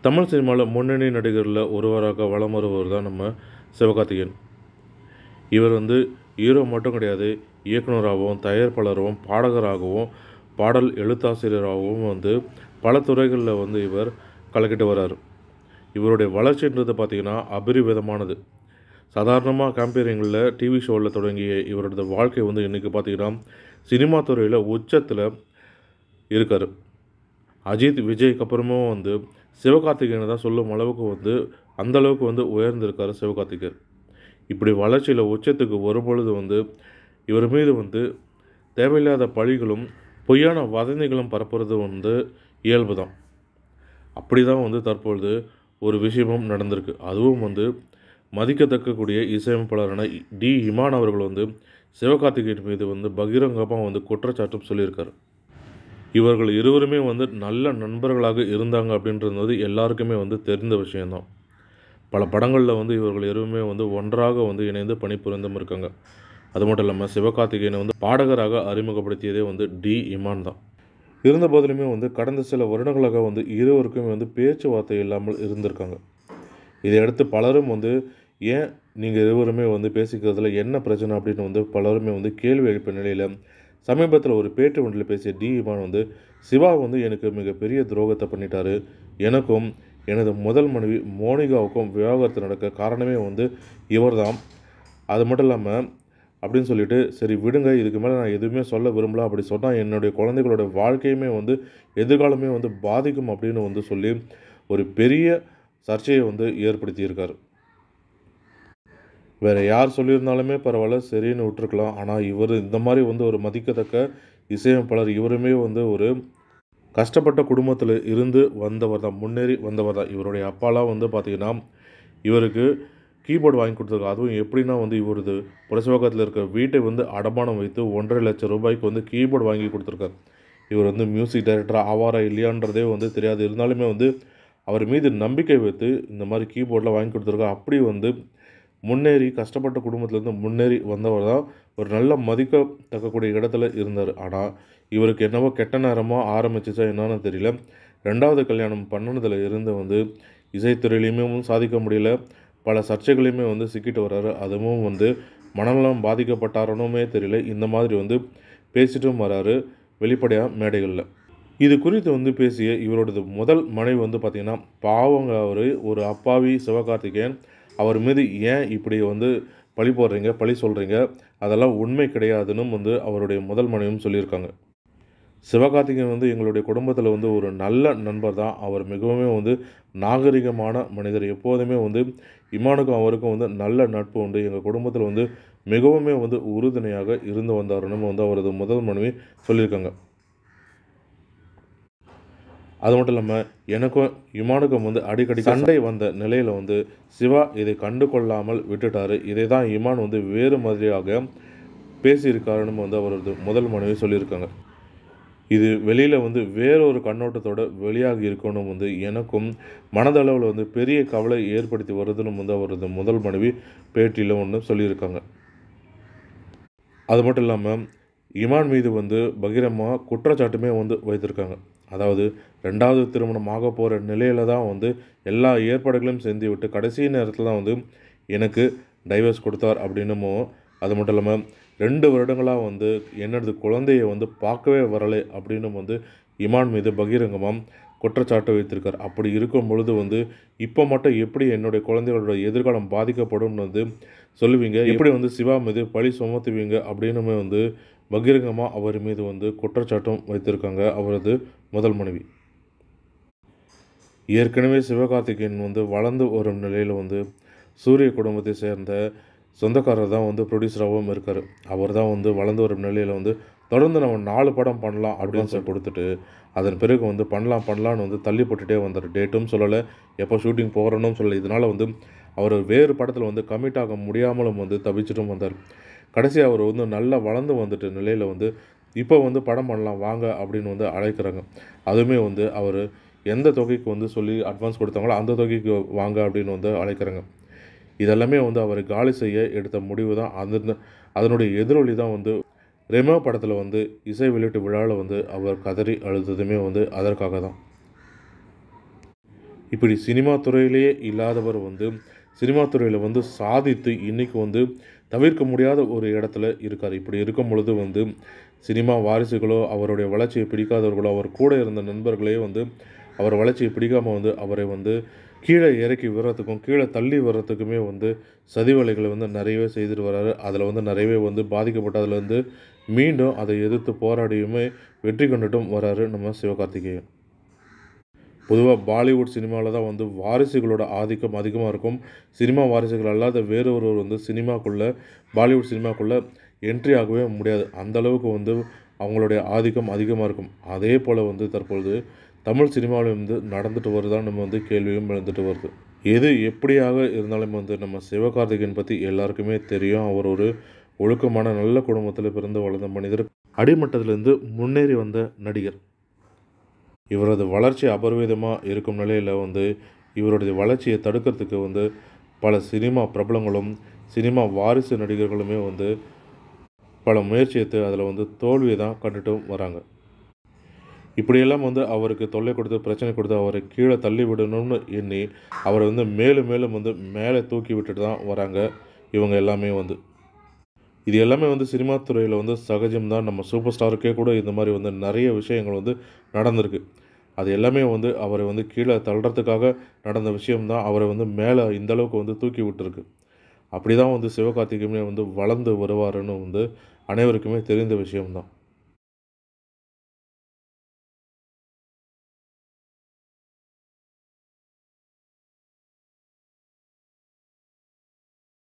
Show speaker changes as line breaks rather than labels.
தமிழ் சினிமாவில் முன்னணி நடிகரில் ஒருவராக வலம் வருபவர் தான் நம்ம சிவகார்த்திகேயன் இவர் வந்து ஹீரோ மட்டும் கிடையாது இயக்குனராகவும் தயாரிப்பாளராகவும் பாடகராகவும் பாடல் எழுத்தாசிரியராகவும் வந்து பல துறைகளில் வந்து இவர் கலக்கிட்டு வர்றார் இவருடைய வளர்ச்சின்றது பார்த்திங்கன்னா அபரிவிதமானது சாதாரணமாக கம்பேரிங்கில் டிவி ஷோவில் தொடங்கிய இவரோட வாழ்க்கை வந்து இன்றைக்கி பார்த்திங்கன்னா சினிமா துறையில் உச்சத்தில் இருக்கார் அஜித் விஜய்க்கு அப்புறமும் வந்து சிவகார்த்திகேயனை தான் சொல்லும் அளவுக்கு வந்து அந்த அளவுக்கு வந்து உயர்ந்திருக்காரு சிவகார்த்திகேயன் இப்படி வளர்ச்சியில் உச்சத்துக்கு வரும்பொழுது வந்து இவர் மீது வந்து தேவையில்லாத பழிகளும் பொய்யான வதந்திகளும் பரப்புறது வந்து இயல்பு தான் அப்படி தான் வந்து தற்பொழுது ஒரு விஷயமும் நடந்திருக்கு அதுவும் வந்து மதிக்கத்தக்கக்கூடிய இசையமைப்பாளரான டி இமான் அவர்கள் வந்து சிவகார்த்திகேயன் மீது வந்து பகிரங்கமாக வந்து குற்றச்சாட்டும் சொல்லியிருக்காரு இவர்கள் இருவருமே வந்து நல்ல நண்பர்களாக இருந்தாங்க அப்படின்றது வந்து எல்லாருக்குமே வந்து தெரிந்த விஷயம்தான் பல படங்களில் வந்து இவர்கள் இருவருமே வந்து ஒன்றாக வந்து இணைந்து பணிபுரிந்தும் இருக்காங்க அது மட்டும் இல்லாமல் சிவகார்த்திகேயனை வந்து பாடகராக அறிமுகப்படுத்தியதே வந்து டி இமான் தான் இருந்த போதிலுமே வந்து கடந்த சில வருடங்களாக வந்து இருவருக்குமே வந்து பேச்சுவார்த்தை இல்லாமல் இருந்திருக்காங்க இதையடுத்து பலரும் வந்து ஏன் நீங்கள் இருவருமே வந்து பேசிக்கிறதுல என்ன பிரச்சனை அப்படின்னு வந்து பலருமே வந்து கேள்வி எழுப்பிய நிலையில் சமீபத்தில் ஒரு பேட்டி ஒன்றில் பேசிய டி இமான் வந்து சிவா வந்து எனக்கு மிகப்பெரிய துரோகத்தை பண்ணிட்டாரு எனக்கும் எனது முதல் மனைவி மோனிகாவுக்கும் விவாகரத்து நடக்க காரணமே வந்து இவர்தான் அது மட்டும் இல்லாமல் அப்படின்னு சொல்லிட்டு சரி விடுங்க இதுக்கு மேலே நான் எதுவுமே சொல்ல விரும்பல அப்படி சொன்னால் என்னுடைய குழந்தைகளோட வாழ்க்கையுமே வந்து எதிர்காலமே வந்து பாதிக்கும் அப்படின்னு வந்து சொல்லி ஒரு பெரிய சர்ச்சையை வந்து ஏற்படுத்தியிருக்கார் வேறு யார் சொல்லியிருந்தாலுமே பரவாயில்ல சரின்னு விட்டுருக்கலாம் ஆனால் இவர் இந்த மாதிரி வந்து ஒரு மதிக்கத்தக்க இசையமைப்பாளர் இவருமே வந்து ஒரு கஷ்டப்பட்ட குடும்பத்தில் இருந்து வந்தவர் தான் முன்னேறி வந்தவர் தான் இவருடைய அப்பாலாம் வந்து பார்த்திங்கன்னா இவருக்கு கீபோர்டு வாங்கி கொடுத்துருக்காரு அதுவும் எப்படின்னா வந்து இவரது புரசவகத்தில் இருக்க வீட்டை வந்து அடமானம் வைத்து ஒன்றரை லட்சம் ரூபாய்க்கு வந்து கீபோர்டு வாங்கி கொடுத்துருக்காரு இவர் வந்து மியூசிக் டைரக்டராக ஆவாரா இல்லையான்றதே வந்து தெரியாது இருந்தாலுமே வந்து அவர் மீது நம்பிக்கை வைத்து இந்த மாதிரி கீபோர்டெலாம் வாங்கி கொடுத்துருக்காரு அப்படி வந்து முன்னேறி கஷ்டப்பட்ட குடும்பத்திலேருந்து முன்னேறி வந்தவர் தான் ஒரு நல்ல மதிக்கத்தக்கக்கூடிய இடத்துல இருந்தார் ஆனால் இவருக்கு என்னவோ கெட்ட நேரமாக ஆரம்பிச்சிச்சா என்னன்னு தெரியல ரெண்டாவது கல்யாணம் பண்ணனதில் இருந்து வந்து இசைத்துறையிலையுமே சாதிக்க முடியல பல சர்ச்சைகளையுமே வந்து சிக்கிட்டு வர்றாரு அதுவும் வந்து மனநலம் பாதிக்கப்பட்டாரனுமே தெரியல இந்த மாதிரி வந்து பேசிட்டும் வராரு வெளிப்படையாக மேடைகளில் இது குறித்து வந்து பேசிய இவரோடது முதல் மனைவி வந்து பார்த்திங்கன்னா பாவங்க அவர் ஒரு அப்பாவி சிவகார்த்திகேயன் அவர் மீது ஏன் இப்படி வந்து பழி போடுறீங்க பழி சொல்கிறீங்க அதெல்லாம் உண்மை கிடையாதுன்னு வந்து அவருடைய முதல் மனைவியும் சொல்லியிருக்காங்க சிவகார்த்திகேயன் வந்து எங்களுடைய குடும்பத்தில் வந்து ஒரு நல்ல நண்பர் தான் அவர் மிகவும் வந்து நாகரிகமான மனிதர் எப்போதுமே வந்து இமானுக்கும் அவருக்கும் வந்து நல்ல நட்பு உண்டு எங்கள் குடும்பத்தில் வந்து மிகவுமே வந்து உறுதுணையாக இருந்து வந்தாருன்னு வந்து அவரது முதல் மனைவி சொல்லியிருக்காங்க அது மட்டும் இல்லாமல் எனக்கும் இமானுக்கும் வந்து அடிக்கடி சண்டை வந்த நிலையில் வந்து சிவா இதை கண்டு கொள்ளாமல் விட்டுட்டாரு இதை தான் இமான் வந்து வேறு மாதிரியாக பேசியிருக்காருன்னு வந்து அவரது முதல் மனைவி சொல்லியிருக்காங்க இது வெளியில் வந்து வேறொரு கண்ணோட்டத்தோட வெளியாகி இருக்கணும் வந்து எனக்கும் மனதளவில் வந்து பெரிய கவலை ஏற்படுத்தி வருதுன்னு வந்து அவரது முதல் மனைவி பேட்டியில் ஒன்று சொல்லியிருக்காங்க அது மட்டும் இல்லாமல் இமான் மீது வந்து பகிரமாக குற்றச்சாட்டுமே வந்து வைத்திருக்காங்க அதாவது ரெண்டாவது திருமணம் ஆக போகிற நிலையில் தான் வந்து எல்லா ஏற்பாடுகளையும் செஞ்சு விட்டு கடைசி நேரத்தில் தான் வந்து எனக்கு டைவர்ஸ் கொடுத்தார் அப்படின்னுமோ அது மட்டும் இல்லாமல் ரெண்டு வருடங்களாக வந்து என்னது குழந்தையை வந்து பார்க்கவே வரலை அப்படின்னு வந்து இமான் மீது பகிரங்கமாக குற்றச்சாட்டு வைத்திருக்கார் அப்படி இருக்கும் பொழுது வந்து இப்போ மட்டும் எப்படி என்னுடைய குழந்தைகளோட எதிர்காலம் பாதிக்கப்படும் வந்து சொல்லுவீங்க எப்படி வந்து சிவா மீது பழி சுமத்துவீங்க அப்படின்னுமே வந்து பகிரங்கமாக அவர் மீது வந்து குற்றச்சாட்டும் வைத்திருக்காங்க அவரது முதல் மனைவி ஏற்கனவே சிவகார்த்திகேயன் வந்து வளர்ந்து வரும் நிலையில் வந்து சூரிய குடும்பத்தை சேர்ந்த சொந்தக்காரர் தான் வந்து ப்ரொடியூசராகவும் இருக்கார் அவர் தான் வந்து வளர்ந்து வரும் நிலையில் வந்து தொடர்ந்து நம்ம நாலு படம் பண்ணலாம் அப்படின்னு சொல்லி கொடுத்துட்டு அதன் பிறகு வந்து பண்ணலாம் பண்ணலான்னு வந்து தள்ளி போட்டுகிட்டே வந்தார் டேட்டும் சொல்லலை எப்போ ஷூட்டிங் போகிறனும் சொல்லலை இதனால் வந்து அவர் வேறு படத்தில் வந்து கமிட் ஆக முடியாமலும் வந்து தவிச்சிட்டும் வந்தார் கடைசி அவர் வந்து நல்லா வளர்ந்து வந்துட்டு நிலையில் வந்து இப்போ வந்து படம் பண்ணலாம் வாங்க அப்படின்னு வந்து அழைக்கிறாங்க அதுவுமே வந்து அவர் எந்த தொகைக்கு வந்து சொல்லி அட்வான்ஸ் கொடுத்தாங்களோ அந்த தொகைக்கு வாங்க அப்படின்னு வந்து அழைக்கிறாங்க இதெல்லாமே வந்து அவர் காலி செய்ய எடுத்த முடிவு தான் அந்த அதனுடைய எதிரொலி தான் வந்து ரெமோ படத்தில் வந்து இசை வெளியீட்டு விழாவில் வந்து அவர் கதறி அழுததுமே வந்து அதற்காக தான் இப்படி சினிமா துறையிலேயே இல்லாதவர் வந்து சினிமா துறையில் வந்து சாதித்து இன்றைக்கி வந்து தவிர்க்க முடியாத ஒரு இடத்துல இருக்கார் இப்படி இருக்கும் பொழுது வந்து சினிமா வாரிசுகளோ அவருடைய வளர்ச்சியை பிடிக்காதவர்களோ அவர் கூட இருந்த நண்பர்களே வந்து அவர் வளர்ச்சியை பிடிக்காமல் வந்து அவரை வந்து கீழே இறக்கி விடுறதுக்கும் கீழே தள்ளி வர்றதுக்குமே வந்து சதி வேலைகளை வந்து நிறையவே செய்துட்டு வர்றாரு அதில் வந்து நிறையவே வந்து பாதிக்கப்பட்டதுல வந்து மீண்டும் அதை எதிர்த்து போராடியுமே வெற்றி கண்டுட்டும் வராரு நம்ம சிவகார்த்திகேயன் பொதுவாக பாலிவுட் சினிமாவில் தான் வந்து வாரிசுகளோட ஆதிக்கம் அதிகமாக இருக்கும் சினிமா வாரிசுகள் அல்லாத வேறு ஒருவர் வந்து சினிமாக்குள்ளே பாலிவுட் சினிமாக்குள்ளே என்ட்ரி ஆகவே முடியாது அந்த அளவுக்கு வந்து அவங்களுடைய ஆதிக்கம் அதிகமாக இருக்கும் அதே போல் வந்து தற்பொழுது தமிழ் சினிமாவில் வந்து நடந்துட்டு வருதான் நம்ம வந்து கேள்வியும் எழுந்துட்டு வருது எது எப்படியாக இருந்தாலும் வந்து நம்ம சிவகார்த்திகேயன் பற்றி எல்லாருக்குமே தெரியும் அவர் ஒரு ஒழுக்கமான நல்ல குடும்பத்தில் பிறந்து வளர்ந்த மனிதர் அடிமட்டத்திலிருந்து முன்னேறி வந்த நடிகர் இவரது வளர்ச்சி அபரிவிதமாக இருக்கும் நிலையில் வந்து இவருடைய வளர்ச்சியை தடுக்கிறதுக்கு வந்து பல சினிமா பிரபலங்களும் சினிமா வாரிசு நடிகர்களுமே வந்து பல முயற்சி எடுத்து அதில் வந்து தோல்வியை தான் கண்டுட்டும் வராங்க இப்படியெல்லாம் வந்து அவருக்கு தொல்லை கொடுத்து பிரச்சனை கொடுத்து அவரை கீழே தள்ளி விடணும்னு எண்ணி அவரை வந்து மேலும் மேலும் வந்து மேலே தூக்கி விட்டுட்டு தான் வராங்க இவங்க எல்லாமே வந்து இது எல்லாமே வந்து சினிமா துறையில் வந்து சகஜம்தான் நம்ம சூப்பர் ஸ்டாருக்கே கூட இந்த மாதிரி வந்து நிறைய விஷயங்கள் வந்து நடந்திருக்கு அது எல்லாமே வந்து அவரை வந்து கீழே தள்ளுறதுக்காக நடந்த விஷயம்தான் அவரை வந்து மேலே இந்த அளவுக்கு வந்து தூக்கி விட்டுருக்கு அப்படி தான் வந்து சிவகார்த்திகேயனே வந்து வளர்ந்து வருவாருன்னு வந்து அனைவருக்குமே தெரிந்த விஷயம்தான்